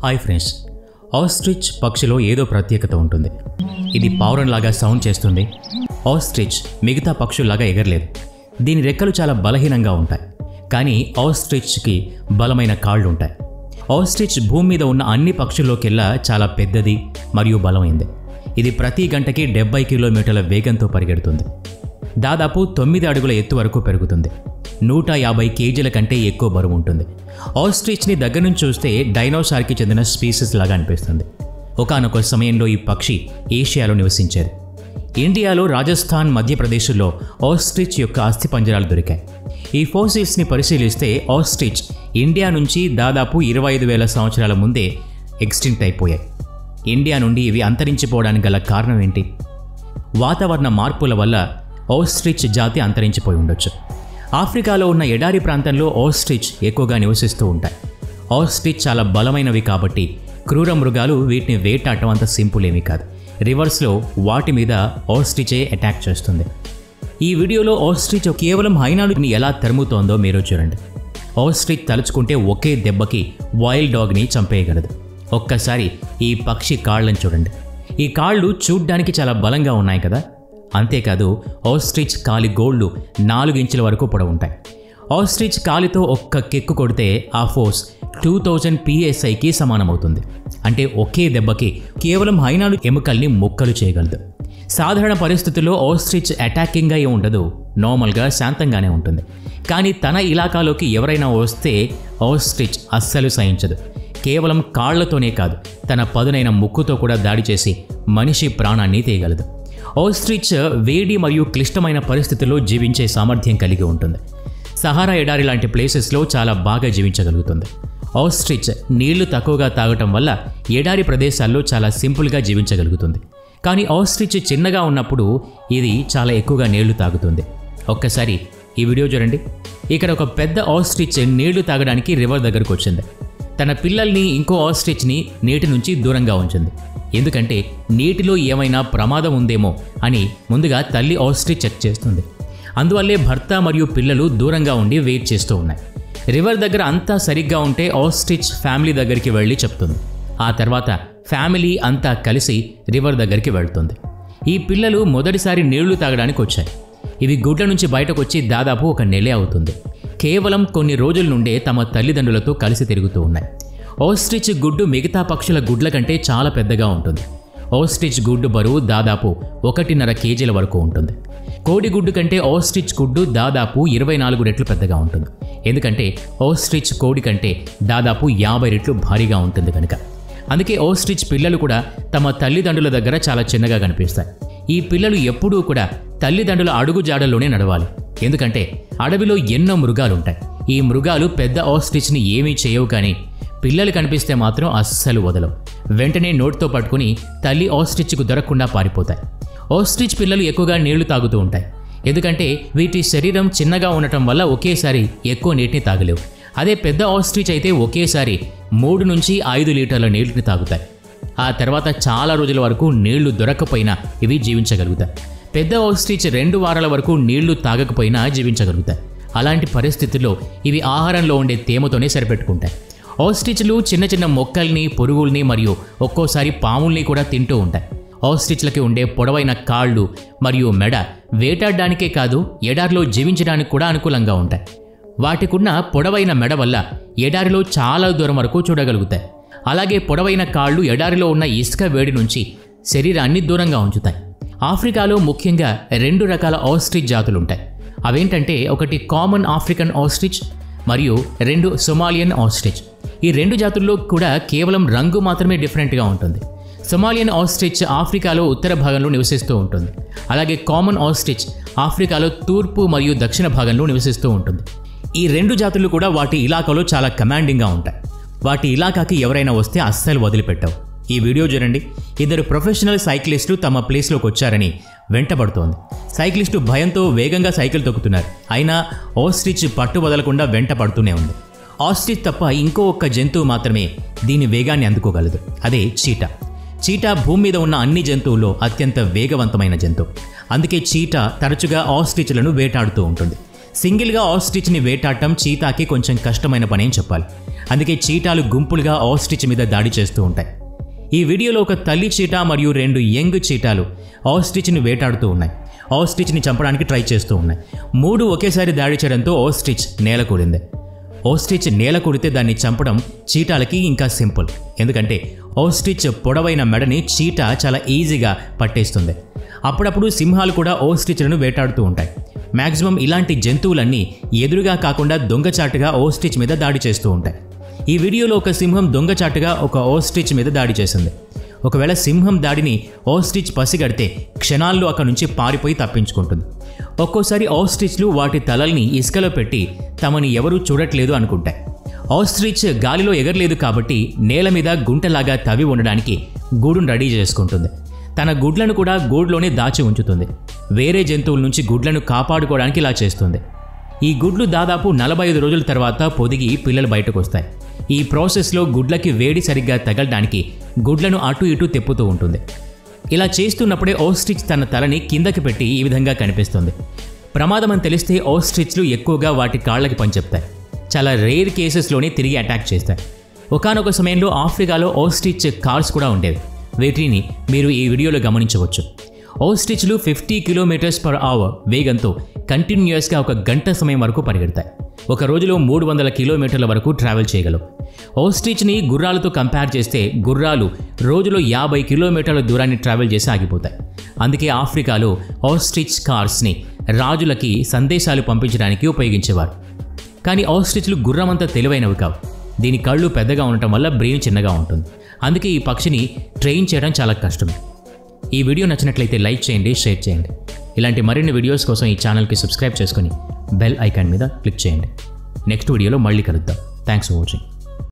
hi friends ostrich పక్షిలో ఏదో ప్రత్యేకత ఉంటుంది ఇది పావురంలాగా సౌండ్ చేస్తుంది ఆస్ట్రిచ్ మిగతా పక్షుల్లాగా ఎగరలేదు దీని రెక్కలు చాలా బలహీనంగా ఉంటాయి కానీ ఆస్ట్రిచ్కి బలమైన కాళ్ళు ఉంటాయి ఆస్ట్రిచ్ భూమి మీద ఉన్న అన్ని పక్షుల్లోకెల్లా చాలా పెద్దది మరియు బలమైంది ఇది ప్రతి గంటకి డెబ్బై కిలోమీటర్ల వేగంతో పరిగెడుతుంది దాదాపు తొమ్మిది అడుగుల ఎత్తు వరకు పెరుగుతుంది నూట యాభై కేజీల కంటే ఎక్కువ బరువు ఉంటుంది ఆస్ట్రిచ్ని దగ్గర నుంచి చూస్తే డైనోసార్కి చెందిన స్పీసెస్ లాగా అనిపిస్తుంది ఒకానొక సమయంలో ఈ పక్షి ఏషియాలో నివసించేది ఇండియాలో రాజస్థాన్ మధ్యప్రదేశ్లో ఆస్ట్రిచ్ యొక్క అస్థిపంజరాలు దొరికాయి ఈ ఫోసిల్స్ని పరిశీలిస్తే ఆస్ట్రిచ్ ఇండియా నుంచి దాదాపు ఇరవై ఐదు వేల సంవత్సరాల ముందే ఎక్స్టింక్ట్ అయిపోయాయి ఇండియా నుండి ఇవి అంతరించిపోవడానికి గల కారణం ఏంటి వాతావరణ మార్పుల వల్ల ఓస్ట్రిచ్ జాతి అంతరించిపోయి ఉండొచ్చు ఆఫ్రికాలో ఉన్న ఎడారి ప్రాంతంలో ఓస్ట్రిచ్ ఎక్కువగా నివసిస్తూ ఉంటాయి ఓస్ట్రిచ్ చాలా బలమైనవి కాబట్టి క్రూర మృగాలు వీటిని వేటాడటం అంత సింపుల్ ఏమీ కాదు రివర్స్లో వాటి మీద ఓస్ట్రిచే అటాక్ చేస్తుంది ఈ వీడియోలో ఓస్ట్రిచ్ కేవలం హైనాడుని ఎలా తరుముతోందో మీరు చూడండి ఓస్ట్రిచ్ తలుచుకుంటే ఒకే దెబ్బకి వైల్డ్ డాగ్ని చంపేయగలదు ఒక్కసారి ఈ పక్షి కాళ్ళని చూడండి ఈ కాళ్ళు చూడ్డానికి చాలా బలంగా ఉన్నాయి కదా అంతేకాదు ఓస్ట్రిచ్ కాలి గోళ్ళు నాలుగు ఇంచుల వరకు పొడవుంటాయి ఆస్ట్రిచ్ కాలితో ఒక్క కెక్కు కొడితే ఆ ఫోర్స్ టూ థౌజండ్ పిఎస్ఐకి సమానమవుతుంది అంటే ఒకే దెబ్బకి కేవలం హైనాడు ఎముకల్ని ముక్కలు చేయగలదు సాధారణ పరిస్థితుల్లో ఓస్ట్రిచ్ అటాకింగ్గా ఏ ఉండదు నార్మల్గా శాంతంగానే ఉంటుంది కానీ తన ఇలాకాలోకి ఎవరైనా వస్తే ఓస్ట్రిచ్ అస్సలు సహించదు కేవలం కాళ్లతోనే కాదు తన పదునైన ముక్కుతో కూడా దాడి చేసి మనిషి ప్రాణాన్ని తీయగలదు ఓస్ట్రిచ్ వేడి మరియు క్లిష్టమైన పరిస్థితుల్లో జీవించే సామర్థ్యం కలిగి ఉంటుంది సహారా ఎడారి లాంటి ప్లేసెస్లో చాలా బాగా జీవించగలుగుతుంది ఆస్ట్రిచ్ నీళ్లు తక్కువగా తాగటం వల్ల ఎడారి ప్రదేశాల్లో చాలా సింపుల్గా జీవించగలుగుతుంది కానీ ఆస్ట్రిచ్ చిన్నగా ఉన్నప్పుడు ఇది చాలా ఎక్కువగా నీళ్లు తాగుతుంది ఒక్కసారి ఈ వీడియో చూడండి ఇక్కడ ఒక పెద్ద ఆస్ట్రిచ్ నీళ్లు తాగడానికి రివర్ దగ్గరకు వచ్చింది తన పిల్లల్ని ఇంకో ఆస్ట్రిచ్ని నీటి నుంచి దూరంగా ఉంచింది ఎందుకంటే నీటిలో ఏమైనా ప్రమాదం ఉందేమో అని ముందుగా తల్లి ఆస్ట్రిచ్ చెక్ చేస్తుంది అందువల్లే భర్త మరియు పిల్లలు దూరంగా ఉండి వెయిట్ చేస్తూ ఉన్నాయి రివర్ దగ్గర అంతా సరిగ్గా ఉంటే ఆస్ట్రిచ్ ఫ్యామిలీ దగ్గరికి వెళ్ళి చెప్తుంది ఆ తర్వాత ఫ్యామిలీ అంతా కలిసి రివర్ దగ్గరికి వెళ్తుంది ఈ పిల్లలు మొదటిసారి నీళ్లు తాగడానికి వచ్చాయి ఇవి గుడ్ల నుంచి బయటకు వచ్చి దాదాపు ఒక నెలే అవుతుంది కేవలం కొన్ని రోజుల నుండే తమ తల్లిదండ్రులతో కలిసి తిరుగుతూ ఉన్నాయి ఓస్ట్రిచ్ గుడ్డు మిగతా పక్షుల గుడ్ల కంటే చాలా పెద్దగా ఉంటుంది ఓస్ట్రిచ్ గుడ్డు బరువు దాదాపు ఒకటిన్నర కేజీల వరకు ఉంటుంది కోడి గుడ్డు కంటే ఓస్ట్రిచ్ గుడ్డు దాదాపు ఇరవై నాలుగు రెట్లు పెద్దగా ఉంటుంది ఎందుకంటే ఓస్ట్రిచ్ కోడి కంటే దాదాపు యాభై రెట్లు భారీగా ఉంటుంది కనుక అందుకే ఓస్ట్రిచ్ పిల్లలు కూడా తమ తల్లిదండ్రుల దగ్గర చాలా చిన్నగా కనిపిస్తాయి ఈ పిల్లలు ఎప్పుడూ కూడా తల్లిదండ్రుల అడుగు జాడల్లోనే నడవాలి ఎందుకంటే అడవిలో ఎన్నో మృగాలు ఉంటాయి ఈ మృగాలు పెద్ద ఆస్ట్రిచ్ని ఏమీ చేయవు కానీ పిల్లలు కనిపిస్తే మాత్రం అస్సలు వదలవు వెంటనే నోటితో పట్టుకుని తల్లి ఆస్ట్రిచ్కు దొరకకుండా పారిపోతాయి ఆస్ట్రిచ్ పిల్లలు ఎక్కువగా నీళ్లు తాగుతూ ఉంటాయి ఎందుకంటే వీటి శరీరం చిన్నగా ఉండటం వల్ల ఒకేసారి ఎక్కువ నీటిని తాగలేవు అదే పెద్ద ఆస్ట్రిచ్ అయితే ఒకేసారి మూడు నుంచి ఐదు లీటర్ల నీటిని తాగుతాయి ఆ తర్వాత చాలా రోజుల వరకు నీళ్లు దొరకకపోయినా ఇవి జీవించగలుగుతాయి పెద్ద ఆస్ట్రిచ్ రెండు వారాల వరకు నీళ్లు తాగకపోయినా జీవించగలుగుతాయి అలాంటి పరిస్థితుల్లో ఇవి ఆహారంలో ఉండే తేమతోనే సరిపెట్టుకుంటాయి ఆస్ట్రిచ్లు చిన్న చిన్న మొక్కల్ని పురుగుల్ని మరియు ఒక్కోసారి పాముల్ని కూడా తింటూ ఉంటాయి ఆస్ట్రిచ్లకి ఉండే పొడవైన కాళ్ళు మరియు మెడ వేటాడడానికే కాదు ఎడారిలో జీవించడానికి కూడా అనుకూలంగా ఉంటాయి వాటికున్న పొడవైన మెడ వల్ల ఎడారిలో చాలా దూరం వరకు చూడగలుగుతాయి అలాగే పొడవైన కాళ్ళు ఎడారిలో ఉన్న ఇసుక వేడి నుంచి శరీరాన్ని దూరంగా ఉంచుతాయి ఆఫ్రికాలో ముఖ్యంగా రెండు రకాల ఆస్ట్రిచ్ జాతులుంటాయి అవేంటంటే ఒకటి కామన్ ఆఫ్రికన్ ఆస్ట్రిచ్ మరియు రెండు సొమాలియన్ ఆస్ట్రిచ్ ఈ రెండు జాతుల్లో కూడా కేవలం రంగు మాత్రమే డిఫరెంట్గా ఉంటుంది సొమాలియన్ ఆస్ట్రిచ్ ఆఫ్రికాలో ఉత్తర భాగంలో నివసిస్తూ ఉంటుంది అలాగే కామన్ ఆస్ట్రిచ్ ఆఫ్రికాలో తూర్పు మరియు దక్షిణ భాగంలో నివసిస్తూ ఉంటుంది ఈ రెండు జాతులు కూడా వాటి ఇలాకాలో చాలా కమాండింగ్గా ఉంటాయి వాటి ఇలాకాకి ఎవరైనా వస్తే అస్సలు వదిలిపెట్టవు ఈ వీడియో చూడండి ఇద్దరు ప్రొఫెషనల్ సైక్లిస్టులు తమ ప్లేస్లోకి వచ్చారని వెంటబడుతోంది సైక్లిస్టు భయంతో వేగంగా సైకిల్ తొక్కుతున్నారు అయినా ఓస్ట్రిచ్ పట్టు వదలకుండా వెంట పడుతూనే ఉంది ఆస్ట్రిచ్ తప్ప ఇంకో ఒక్క జంతువు మాత్రమే దీని వేగాన్ని అందుకోగలదు అదే చీటా చీటా భూమి మీద ఉన్న అన్ని జంతువుల్లో అత్యంత వేగవంతమైన జంతువు అందుకే చీటా తరచుగా ఆస్ట్రిచ్లను వేటాడుతూ ఉంటుంది సింగిల్గా ఆస్ట్రిచ్ని వేటాడటం చీతాకి కొంచెం కష్టమైన పని అని చెప్పాలి అందుకే చీటాలు గుంపులుగా ఆస్ట్రిచ్ మీద దాడి చేస్తూ ఉంటాయి ఈ వీడియోలో ఒక తల్లి చీటా మరియు రెండు యంగ్ చీటాలు ఆస్ట్రిచ్ని వేటాడుతూ ఉన్నాయి ఆస్ట్రిచ్ని చంపడానికి ట్రై చేస్తూ ఉన్నాయి మూడు ఒకేసారి దాడి చేయడంతో ఆస్ట్రిచ్ నేల కూడింది ఓస్ట్రిచ్ నేల కొడితే దాన్ని చంపడం చీటాలకి ఇంకా సింపుల్ ఎందుకంటే ఓస్ట్రిచ్ పొడవైన మెడని చీటా చాలా ఈజీగా పట్టేస్తుంది అప్పుడప్పుడు సింహాలు కూడా ఓస్ట్రిచ్లను వేటాడుతూ ఉంటాయి మ్యాక్సిమం ఇలాంటి జంతువులన్నీ ఎదురుగా కాకుండా దొంగచాటుగా ఓస్ట్రిచ్ మీద దాడి చేస్తూ ఉంటాయి ఈ వీడియోలో ఒక సింహం దొంగచాటుగా ఒక ఓస్ట్రిచ్ మీద దాడి చేసింది ఒకవేళ సింహం దాడిని ఓస్ట్రిచ్ పసిగడితే క్షణాల్లో అక్కడి నుంచి పారిపోయి తప్పించుకుంటుంది ఒక్కోసారి ఆస్ట్రిచ్లు వాటి తలల్ని ఇసుకలో పెట్టి తమని ఎవరూ చూడట్లేదు అనుకుంటాయి ఆస్ట్రిచ్ గాలిలో ఎగరలేదు కాబట్టి నేల మీద గుంటలాగా తవ్వి ఉండడానికి గూడును రెడీ చేసుకుంటుంది తన గుడ్లను కూడా గూడులోనే దాచి ఉంచుతుంది వేరే జంతువుల నుంచి గుడ్లను కాపాడుకోవడానికి ఇలా చేస్తుంది ఈ గుడ్లు దాదాపు నలభై ఐదు రోజుల తర్వాత పొదిగి పిల్లలు బయటకు వస్తాయి ఈ ప్రాసెస్లో గుడ్లకి వేడి సరిగ్గా తగలడానికి గుడ్లను అటు ఇటు తెప్పుతూ ఉంటుంది ఇలా చేస్తున్నప్పుడే ఓస్ట్రిచ్ తన తలని కిందకి పెట్టి ఈ విధంగా కనిపిస్తుంది ప్రమాదం అని తెలిస్తే ఓస్ట్రిచ్లు ఎక్కువగా వాటి కాళ్ళకి పనిచెప్తాయి చాలా రేర్ కేసెస్లోనే తిరిగి అటాక్ చేస్తాయి ఒకానొక సమయంలో ఆఫ్రికాలో ఓస్ట్రిచ్ కార్స్ కూడా ఉండేవి వీటిని మీరు ఈ వీడియోలో గమనించవచ్చు ఓస్ట్రిచ్లు ఫిఫ్టీ కిలోమీటర్స్ పర్ అవర్ వేగంతో కంటిన్యూస్గా ఒక గంట సమయం వరకు పరిగెడతాయి ఒక రోజులో మూడు వందల కిలోమీటర్ల వరకు ట్రావెల్ చేయగలవు ఓస్ట్రిచ్ని గుర్రాలతో కంపేర్ చేస్తే గుర్రాలు రోజులో యాభై కిలోమీటర్ల దూరాన్ని ట్రావెల్ చేసి ఆగిపోతాయి అందుకే ఆఫ్రికాలో ఓస్ట్రిచ్ కార్స్ని రాజులకి సందేశాలు పంపించడానికి ఉపయోగించేవారు కానీ ఆస్ట్రిచ్లు గుర్రమంతా తెలివైనవి కావు దీని కళ్ళు పెద్దగా ఉండటం వల్ల బ్రెయిన్ చిన్నగా ఉంటుంది అందుకే ఈ పక్షిని ట్రైన్ చేయడం చాలా కష్టం ఈ వీడియో నచ్చినట్లయితే లైక్ చేయండి షేర్ చేయండి ఇలాంటి మరిన్ని వీడియోస్ కోసం ఈ ఛానల్కి సబ్స్క్రైబ్ చేసుకొని బెల్ ఐకాన్ మీద క్లిక్ చేయండి నెక్స్ట్ వీడియోలో మళ్ళీ కలుద్దాం థ్యాంక్స్ ఫర్ వాచింగ్